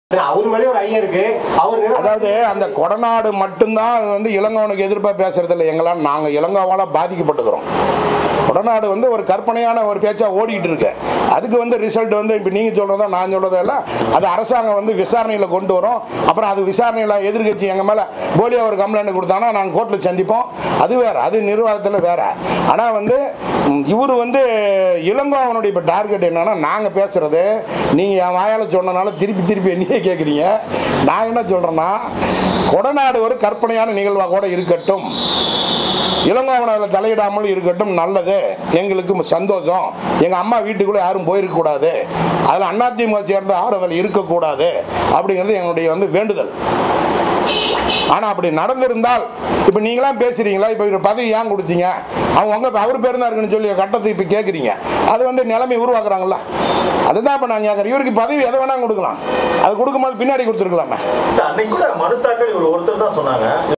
அவர் மேலே ஒரு ஐயம் இருக்கு அவர் நிர்வாகி- அதாவது அந்த கொடநாடு மட்டும்தான் வந்து இளங்கோவனுக்கு எதிர்ப்பாக பேசுறது இல்லை எங்கெல்லாம் நாங்கள் இளங்கோவால் பாதிக்கப்பட்டுக்கிறோம் கொடநாடு வந்து ஒரு கற்பனையான ஒரு பேச்சாக ஓடிக்கிட்டு இருக்கு அதுக்கு வந்து ரிசல்ட் வந்து இப்போ நீங்கள் சொல்கிறதோ நான் சொல்கிறதோ எல்லாம் அது அரசாங்கம் வந்து விசாரணையில் கொண்டு வரும் அப்புறம் அது விசாரணையில் எதிர்க்கட்சி எங்கள் மேலே போலியாக ஒரு கம்ப்ளைண்ட் கொடுத்தாங்கன்னா நாங்கள் கோர்ட்டில் சந்திப்போம் அது வேற அது நிர்வாகத்தில் வேற ஆனால் வந்து இவர் வந்து இளங்கோவனுடைய இப்போ டார்கெட் என்னன்னா நாங்கள் பேசுறது நீங்கள் என் வாயால் சொன்னனால திருப்பி திருப்பி என்னையே கேட்குறீங்க நான் என்ன சொல்கிறேன்னா கொடநாடு ஒரு கற்பனையான நிகழ்வாக கூட இருக்கட்டும் இளங்கோவன் அதில் தலையிடாமல் இருக்கட்டும் நல்லது எங்களுக்கு சந்தோஷம் எங்கள் அம்மா வீட்டுக்குள்ளே யாரும் போயிருக்கக்கூடாது அதில் அதிமுக சேர்ந்த யாரும் அதில் இருக்கக்கூடாது அப்படிங்கிறது எங்களுடைய வந்து வேண்டுதல் ஆனால் அப்படி நடந்திருந்தால் இப்போ நீங்களாம் பேசுகிறீங்களா இப்போ இவர் பதவி ஏன் கொடுத்தீங்க அவங்க உங்க அவர் பேர் தான் இருக்குன்னு சொல்லி கட்டத்தை இப்போ கேட்குறீங்க அது வந்து நிலைமை உருவாக்குறாங்களா அதுதான் இப்போ நான் கேட்குறேன் இவருக்கு பதவி எதை வேணால் கொடுக்கலாம் அது கொடுக்கும்போது பின்னாடி கொடுத்துருக்கலாமே இல்ல, அன்னைக்கு கூட மனு தாக்கல் இவர் ஒருத்தர் தான் சொன்னாங்க